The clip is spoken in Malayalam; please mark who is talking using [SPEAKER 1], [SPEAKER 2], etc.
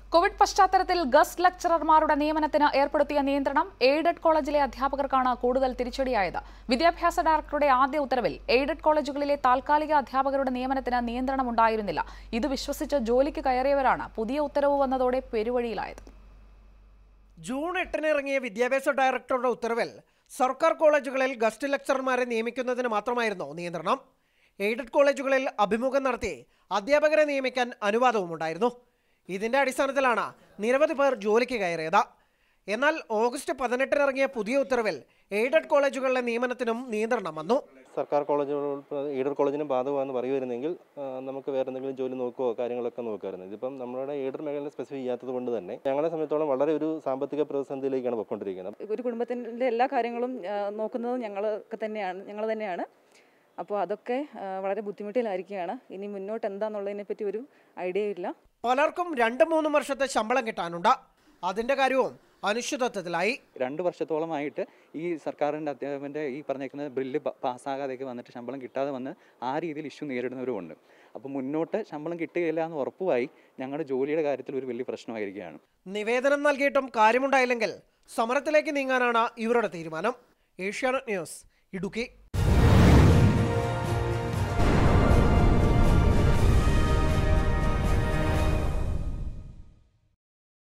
[SPEAKER 1] കോവിഡ് പശ്ചാത്തലത്തിൽ ഗസ്റ്റ് ലെക്ചറർമാരുടെ നിയമനത്തിന് ഏർപ്പെടുത്തിയ നിയന്ത്രണം എയ്ഡഡ് കോളേജിലെ അധ്യാപകർക്കാണ് കൂടുതൽ തിരിച്ചടിയായത് വിദ്യാഭ്യാസ ഡയറക്ടറുടെ ആദ്യ ഉത്തരവിൽ എയ്ഡഡ് കോളേജുകളിലെ താൽക്കാലിക അധ്യാപകരുടെ നിയമനത്തിന് നിയന്ത്രണം ഉണ്ടായിരുന്നില്ല ഇത് വിശ്വസിച്ച് ജോലിക്ക് കയറിയവരാണ് പുതിയ ഉത്തരവ് വന്നതോടെ പെരുവഴിയിലായത്
[SPEAKER 2] ജൂൺ എട്ടിന് ഇറങ്ങിയ വിദ്യാഭ്യാസ ഡയറക്ടറുടെ ഉത്തരവിൽ സർക്കാർ കോളേജുകളിൽ ഗസ്റ്റ് ലെക്ചറർമാരെ നിയമിക്കുന്നതിന് മാത്രമായിരുന്നു നിയന്ത്രണം എയ്ഡഡ് കോളേജുകളിൽ അഭിമുഖം നടത്തി അധ്യാപകരെ നിയമിക്കാൻ അനുവാദവും ഉണ്ടായിരുന്നു ഇതിന്റെ അടിസ്ഥാനത്തിലാണ് നിരവധി പേർ ജോലിക്ക് കയറിയത് എന്നാൽ ഓഗസ്റ്റ് പതിനെട്ടിന് ഇറങ്ങിയ പുതിയ ഉത്തരവിൽ എയ്ഡഡ് കോളേജുകളിലെ നിയമനത്തിനും നിയന്ത്രണം വന്നു
[SPEAKER 3] സർക്കാർ കോളേജുകൾ എയ്ഡഡ് കോളേജിനും ബാധകമാണെന്ന് പറയുമായിരുന്നെങ്കിൽ ആ, നമുക്ക് വേറെ എന്തെങ്കിലും ജോലി നോക്കുകയോ കാര്യങ്ങളൊക്കെ നോക്കുമായിരുന്നു ഇതിപ്പം നമ്മുടെ എയ്ഡഡ് മേഖല സ്പെസിഫൈ ചെയ്യാത്തത് കൊണ്ട് തന്നെ ഞങ്ങളെ സംബന്ധിച്ചോളം വളരെ ഒരു സാമ്പത്തിക പ്രതിസന്ധിയിലേക്കാണ് പോയിക്കൊണ്ടിരിക്കുന്നത്
[SPEAKER 4] ഒരു കുടുംബത്തിൻ്റെ എല്ലാ കാര്യങ്ങളും ആ, നോക്കുന്നത് ഞങ്ങളൊക്കെ തന്നെയാണ് ഞങ്ങൾ തന്നെയാണ് അപ്പോൾ അതൊക്കെ ആ, വളരെ ബുദ്ധിമുട്ടിലായിരിക്കുകയാണ് ഇനി മുന്നോട്ട് എന്താണെന്നുള്ളതിനെ പറ്റി ഒരു ഐഡിയ ഇല്ല
[SPEAKER 2] പലർക്കും രണ്ടും മൂന്നും വർഷത്തെ ശമ്പളം കിട്ടാനുണ്ട് അതിന്റെ കാര്യവും അനിശ്ചിതത്വത്തിലായി
[SPEAKER 5] രണ്ട് വർഷത്തോളമായിട്ട് ഈ സർക്കാരിൻ്റെ അധ്യാപകൻ്റെ ഈ പറഞ്ഞേക്കുന്ന ബില്ല് പ- പാസ്സാകാതെയൊക്കെ വന്നിട്ട് ശമ്പളം കിട്ടാതെ വന്ന് ആ രീതിയിൽ ഇഷ്യൂ നേരിടുന്നവരുമുണ്ട് അപ്പോൾ മുന്നോട്ട് ശമ്പളം കിട്ടുകയില്ല എന്ന് ഉറപ്പുമായി ഞങ്ങളുടെ ജോലിയുടെ കാര്യത്തിൽ ഒരു വലിയ പ്രശ്നമായിരിക്കുകയാണ്
[SPEAKER 2] നിവേദനം നൽകിയിട്ടും കാര്യമുണ്ടായില്ലെങ്കിൽ സമരത്തിലേക്ക് നീങ്ങാനാണ് ഇവരുടെ തീരുമാനം ഏഷ്യാനെറ്റ് ന്യൂസ് ഇടുക്കി